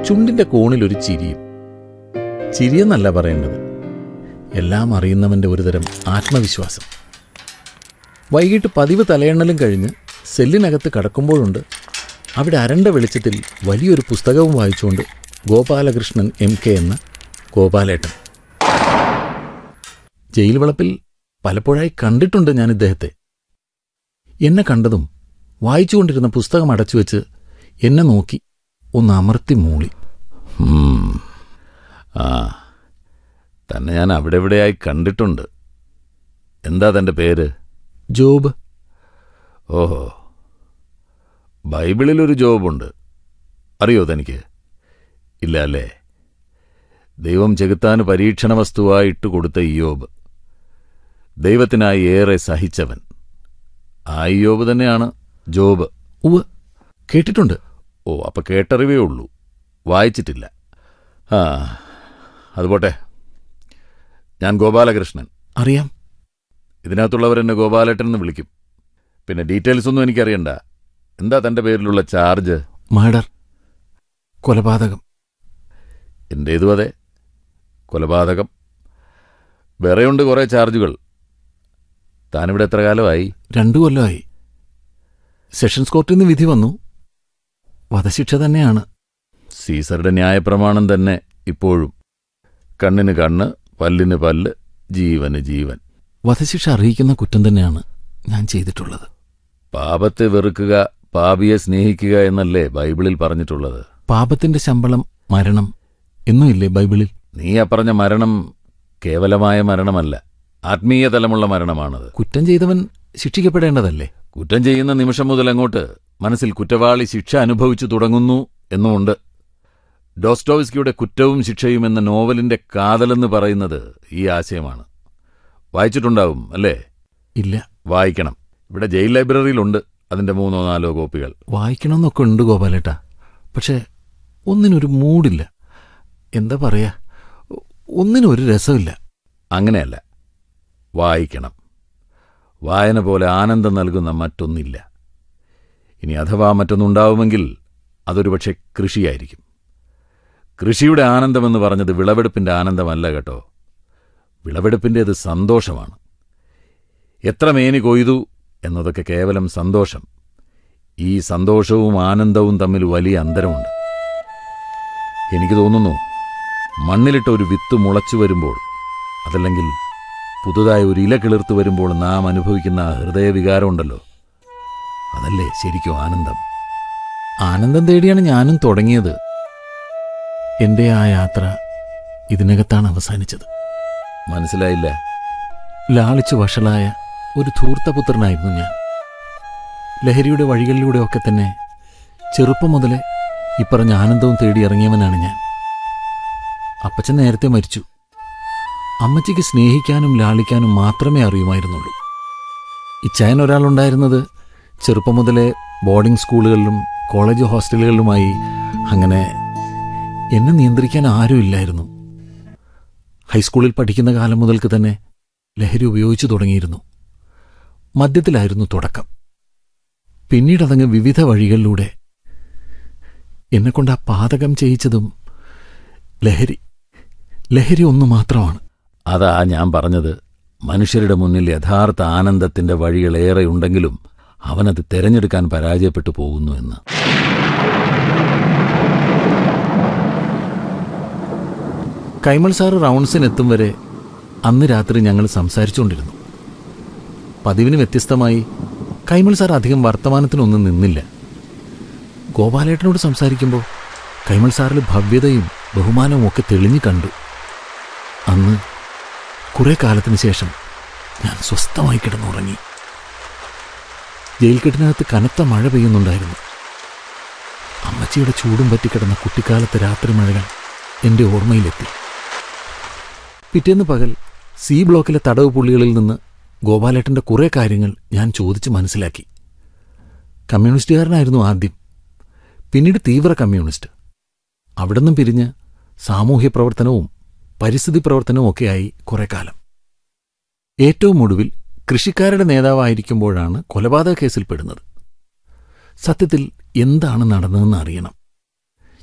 ചുണ്ടിന്റെ കോണിൽ ഒരു ചിരിയും ചിരിയെന്നല്ല പറയേണ്ടത് എല്ലാം അറിയുന്നവന്റെ ഒരുതരം ആത്മവിശ്വാസം വൈകിട്ട് പതിവ് തലയെണ്ണലും കഴിഞ്ഞ് സെല്ലിനകത്ത് കടക്കുമ്പോഴുണ്ട് അവിടെ അരണ്ട വെളിച്ചത്തിൽ വലിയൊരു പുസ്തകവും വായിച്ചുകൊണ്ട് ഗോപാലകൃഷ്ണൻ എം കെ എന്ന ഗോപാലേട്ടൻ ജയിൽ വളപ്പിൽ പലപ്പോഴായി കണ്ടിട്ടുണ്ട് ഞാൻ ഇദ്ദേഹത്തെ എന്നെ കണ്ടതും വായിച്ചുകൊണ്ടിരുന്ന പുസ്തകം അടച്ചുവെച്ച് എന്നെ നോക്കി ഒന്ന് അമർത്തി മൂളി ഉം. ആ തന്നെ ഞാൻ അവിടെ എവിടെയായി കണ്ടിട്ടുണ്ട് എന്താ തന്റെ പേര് ജോബ് ഓഹോ ബൈബിളിലൊരു ജോബുണ്ട് അറിയോ തനിക്ക് ഇല്ല അല്ലേ ദൈവം ചെകുത്താന് പരീക്ഷണ വസ്തുവായിട്ട് കൊടുത്ത ഇയോബ് ദൈവത്തിനായി ഏറെ സഹിച്ചവൻ ആ ഇയോബ് തന്നെയാണ് ജോബ് ഉവ് കേട്ടിട്ടുണ്ട് ഓ അപ്പൊ കേട്ടറിവേ ഉള്ളൂ വായിച്ചിട്ടില്ല ആ അതുപോട്ടെ ഞാൻ ഗോപാലകൃഷ്ണൻ അറിയാം ഇതിനകത്തുള്ളവരെന്നെ ഗോപാലേട്ടൻ എന്ന് വിളിക്കും പിന്നെ ഡീറ്റെയിൽസ് ഒന്നും എനിക്കറിയണ്ട എന്താ തന്റെ പേരിലുള്ള ചാർജ് മർഡർ കൊലപാതകം എന്റേതും അതെ കൊലപാതകം വേറെയുണ്ട് കുറേ ചാർജുകൾ താനിവിടെ എത്ര കാലമായി രണ്ടു കൊല്ലമായി സെഷൻസ് കോർട്ടിൽ നിന്ന് വിധി വന്നു വധശിക്ഷ തന്നെയാണ് സീസറുടെ ന്യായപ്രമാണം തന്നെ ഇപ്പോഴും കണ്ണിന് കണ്ണ് പല്ലിന് പല്ല് ജീവന് ജീവൻ വധശിക്ഷ അറിയിക്കുന്ന കുറ്റം തന്നെയാണ് ഞാൻ ചെയ്തിട്ടുള്ളത് പാപത്തെ വെറുക്കുക പാപിയെ സ്നേഹിക്കുക എന്നല്ലേ ബൈബിളിൽ പറഞ്ഞിട്ടുള്ളത് പാപത്തിന്റെ ശമ്പളം മരണം എന്നുമില്ലേ ബൈബിളിൽ നീ അപ്പറഞ്ഞ മരണം കേവലമായ മരണമല്ല ആത്മീയ തലമുള്ള മരണമാണത് കുറ്റം ചെയ്തവൻ ശിക്ഷിക്കപ്പെടേണ്ടതല്ലേ കുറ്റം ചെയ്യുന്ന നിമിഷം മുതൽ അങ്ങോട്ട് മനസ്സിൽ കുറ്റവാളി ശിക്ഷ അനുഭവിച്ചു തുടങ്ങുന്നു എന്നുമുണ്ട് ഡോസ്റ്റോവ്സ്കിയുടെ കുറ്റവും ശിക്ഷയും എന്ന നോവലിന്റെ കാതലെന്ന് പറയുന്നത് ഈ ആശയമാണ് വായിച്ചിട്ടുണ്ടാവും അല്ലേ ഇല്ല വായിക്കണം ഇവിടെ ജയിൽ ലൈബ്രറിയിലുണ്ട് അതിന്റെ മൂന്നോ നാലോ കോപ്പികൾ വായിക്കണമെന്നൊക്കെ ഉണ്ട് ഗോപാലേട്ടാ പക്ഷെ ഒന്നിനൊരു മൂഡില്ല എന്താ പറയാ ഒന്നിനൊരു രസമില്ല അങ്ങനെയല്ല വായിക്കണം വായന പോലെ ആനന്ദം നൽകുന്ന മറ്റൊന്നില്ല ഇനി അഥവാ മറ്റൊന്നുണ്ടാവുമെങ്കിൽ അതൊരു പക്ഷേ കൃഷിയായിരിക്കും കൃഷിയുടെ ആനന്ദമെന്ന് പറഞ്ഞത് വിളവെടുപ്പിന്റെ ആനന്ദമല്ല കേട്ടോ വിളവെടുപ്പിൻ്റേത് സന്തോഷമാണ് എത്ര മേനി കൊയ്തു എന്നതൊക്കെ കേവലം സന്തോഷം ഈ സന്തോഷവും ആനന്ദവും തമ്മിൽ വലിയ അന്തരമുണ്ട് എനിക്ക് തോന്നുന്നു മണ്ണിലിട്ട ഒരു വിത്ത് മുളച്ചു വരുമ്പോൾ അതല്ലെങ്കിൽ പുതുതായി ഒരു ഇല കിളിർത്തു വരുമ്പോൾ നാം അനുഭവിക്കുന്ന ആ ഹൃദയവികാരമുണ്ടല്ലോ അതല്ലേ ശരിക്കും ആനന്ദം ആനന്ദം തേടിയാണ് ഞാനും തുടങ്ങിയത് എന്റെ ആ യാത്ര ഇതിനകത്താണ് അവസാനിച്ചത് മനസ്സിലായില്ല ലാളിച്ചു വഷളായ ഒരു ധൂർത്തപുത്രനായിരുന്നു ഞാൻ ലഹരിയുടെ വഴികളിലൂടെയൊക്കെ തന്നെ ചെറുപ്പം മുതലേ ഇപ്പറഞ്ഞ ആനന്ദവും തേടി ഇറങ്ങിയവനാണ് ഞാൻ അപ്പച്ചൻ നേരത്തെ മരിച്ചു അമ്മച്ചിക്ക് സ്നേഹിക്കാനും ലാളിക്കാനും മാത്രമേ അറിയുമായിരുന്നുള്ളൂ ഇച്ചായൻ ഒരാളുണ്ടായിരുന്നത് ചെറുപ്പം മുതലേ ബോർഡിംഗ് സ്കൂളുകളിലും കോളേജ് ഹോസ്റ്റലുകളിലുമായി അങ്ങനെ എന്നെ നിയന്ത്രിക്കാൻ ആരുമില്ലായിരുന്നു ഹൈസ്കൂളിൽ പഠിക്കുന്ന കാലം മുതൽക്ക് തന്നെ ലഹരി ഉപയോഗിച്ചു തുടങ്ങിയിരുന്നു മദ്യത്തിലായിരുന്നു തുടക്കം പിന്നീടതങ്ങ് വിവിധ വഴികളിലൂടെ എന്നെക്കൊണ്ട് ആ പാതകം ചെയ്യിച്ചതും ലഹരി ലഹരി ഒന്നു മാത്രമാണ് അതാ ഞാൻ പറഞ്ഞത് മനുഷ്യരുടെ മുന്നിൽ യഥാർത്ഥ ആനന്ദത്തിന്റെ വഴികളേറെയുണ്ടെങ്കിലും അവനത് തെരഞ്ഞെടുക്കാൻ പരാജയപ്പെട്ടു പോകുന്നു എന്ന് കൈമൾ സാറ് റൗണ്ട്സിനെത്തും വരെ അന്ന് രാത്രി ഞങ്ങൾ സംസാരിച്ചുകൊണ്ടിരുന്നു പതിവിന് വ്യത്യസ്തമായി കൈമൾ സാർ അധികം വർത്തമാനത്തിനൊന്നും നിന്നില്ല ഗോപാലേട്ടനോട് സംസാരിക്കുമ്പോൾ കൈമൾ സാറിൽ ഭവ്യതയും ബഹുമാനവും ഒക്കെ തെളിഞ്ഞു കണ്ടു അന്ന് കുറെ കാലത്തിന് ശേഷം ഞാൻ സ്വസ്ഥമായി കിടന്നുറങ്ങി ജയിൽ കെട്ടിനകത്ത് കനത്ത മഴ പെയ്യുന്നുണ്ടായിരുന്നു അമ്മച്ചിയുടെ ചൂടും പറ്റിക്കിടന്ന കുട്ടിക്കാലത്തെ രാത്രി മഴകൾ എൻ്റെ ഓർമ്മയിലെത്തി പിറ്റേന്ന് പകൽ സി ബ്ലോക്കിലെ തടവ് പുള്ളികളിൽ നിന്ന് ഗോപാലേട്ടൻ്റെ കുറേ കാര്യങ്ങൾ ഞാൻ ചോദിച്ച് മനസ്സിലാക്കി കമ്മ്യൂണിസ്റ്റുകാരനായിരുന്നു ആദ്യം പിന്നീട് തീവ്ര കമ്മ്യൂണിസ്റ്റ് അവിടെ നിന്നും പിരിഞ്ഞ് സാമൂഹ്യ പ്രവർത്തനവും പരിസ്ഥിതി പ്രവർത്തനവും ഒക്കെയായി കുറെ കാലം ഏറ്റവും ഒടുവിൽ കൃഷിക്കാരുടെ നേതാവായിരിക്കുമ്പോഴാണ് കൊലപാതക കേസിൽ പെടുന്നത് സത്യത്തിൽ എന്താണ് നടന്നതെന്ന് അറിയണം